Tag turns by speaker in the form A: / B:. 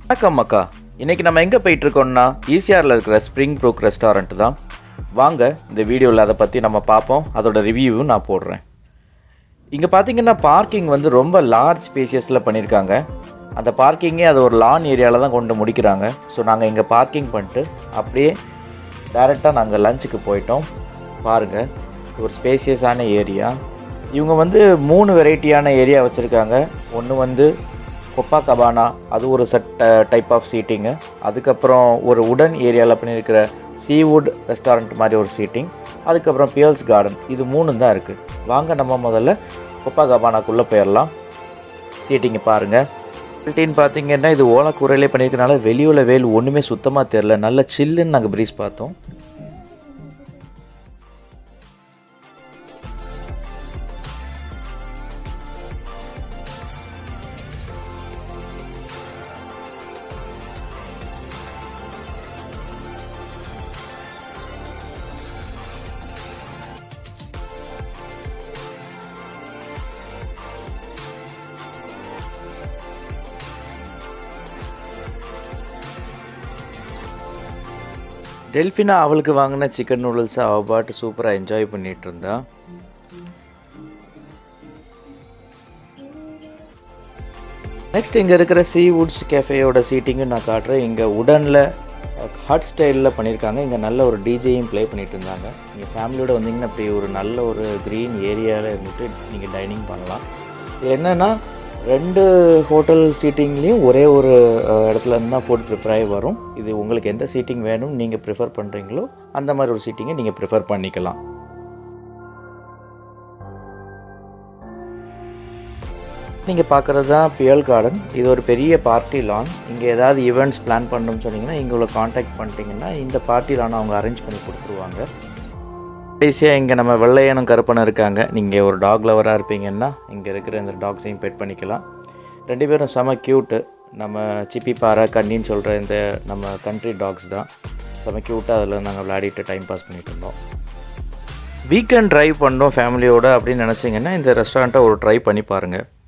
A: வணக்கம் அக்கா இன்னைக்கு நம்ம எங்கே போயிட்டு இருக்கோம்னா ஈசிஆரில் இருக்கிற ஸ்ப்ரிங் ப்ரூக் ரெஸ்டாரண்ட் தான் வாங்க இந்த வீடியோவில் அதை பற்றி நம்ம பார்ப்போம் அதோட ரிவ்யூவும் நான் போடுறேன் இங்கே பார்த்தீங்கன்னா பார்க்கிங் வந்து ரொம்ப லார்ஜ் ஸ்பேசியஸில் பண்ணியிருக்காங்க அந்த பார்க்கிங்கே அது ஒரு லான் ஏரியாவில் தான் கொண்டு முடிக்கிறாங்க ஸோ நாங்கள் இங்கே பார்க்கிங் பண்ணிட்டு அப்படியே டேரெக்டாக நாங்கள் லஞ்சுக்கு போயிட்டோம் பாருங்கள் ஒரு ஸ்பேசியஸான ஏரியா இவங்க வந்து மூணு வெரைட்டியான ஏரியா வச்சுருக்காங்க ஒன்று வந்து கொப்பா கபானா அது ஒரு செட் டைப் ஆஃப் சீட்டிங்கு அதுக்கப்புறம் ஒரு உடன் ஏரியாவில் பண்ணியிருக்கிற சீவுட் ரெஸ்டாரண்ட் மாதிரி ஒரு சீட்டிங் அதுக்கப்புறம் பியர்ஸ் கார்டன் இது மூணு தான் இருக்குது வாங்க நம்ம முதல்ல கொப்பா கபானாக்குள்ளே போயிடலாம் சீட்டிங்கை பாருங்கள் குவாலிட்டின்னு பார்த்தீங்கன்னா இது ஓலா கூரையிலே பண்ணியிருக்கனால வெளியுள்ள வெயில் ஒன்றுமே சுத்தமாக தெரில நல்ல சில்லுன்னு நாங்கள் ப்ரீஸ் பார்த்தோம் டெல்ஃபினா அவளுக்கு வாங்கின சிக்கன் நூடுல்ஸை அவள் பாட்டு சூப்பராக என்ஜாய் பண்ணிகிட்டு இருந்தா நெக்ஸ்ட் இங்கே இருக்கிற சீ வுட்ஸ் கேஃபேயோட சீட்டிங்கும் நான் காட்டுறேன் இங்கே உடனில் ஹாட் ஸ்டைலில் பண்ணியிருக்காங்க இங்கே நல்ல ஒரு டிஜேயும் ப்ளே பண்ணிட்டு இருந்தாங்க நீங்கள் ஃபேமிலியோட வந்தீங்கன்னா அப்படி ஒரு நல்ல ஒரு க்ரீன் ஏரியாவில் இருந்துட்டு நீங்கள் டைனிங் பண்ணலாம் இது என்னென்னா ரெண்டு ஹோட்டல் சீட்டிங்லேயும் ஒரே ஒரு அஹ், இடத்துல இருந்து தான் ஃபுட் ப்ரிப்பேர் ஆகி வரும் இது உங்களுக்கு எந்த சீட்டிங் வேணும் நீங்கள் ப்ரிஃபர் பண்ணுறீங்களோ அந்த மாதிரி ஒரு சீட்டிங்கை நீங்கள் ப்ரிஃபர் பண்ணிக்கலாம் நீங்கள் பார்க்குறது தான் பியல் கார்டன் இது ஒரு பெரிய பார்ட்டி லான் இங்கே ஏதாவது ஈவெண்ட்ஸ் பிளான் பண்ணணும்னு சொன்னீங்கன்னா இங்கே உள்ள காண்டாக்ட் பண்ணிட்டீங்கன்னா இந்த பார்ட்டி லான் அவங்க அரேஞ்ச் பண்ணி கொடுத்துருவாங்க கடைசியாக இங்கே நம்ம வெள்ளையனும் கருப்பனும் இருக்காங்க நீங்கள் ஒரு டாக் லவராக இருப்பீங்கன்னா இங்கே இருக்கிற இந்த டாக்ஸையும் பெட் பண்ணிக்கலாம் ரெண்டு பேரும் செம க்யூட்டு நம்ம சிப்பி பாறை கண்ணின்னு சொல்கிற இந்த நம்ம கண்ட்ரி டாக்ஸ் தான் செம க்யூட்டாக அதில் நாங்கள் விளையாடிட்டு டைம் பாஸ் பண்ணிட்டு இருந்தோம் வீக்கெண்ட் ட்ரைவ் பண்ணோம் ஃபேமிலியோட அப்படின்னு நினச்சிங்கன்னா இந்த ரெஸ்டாரண்ட்டை ஒரு ட்ரை பண்ணி பாருங்கள்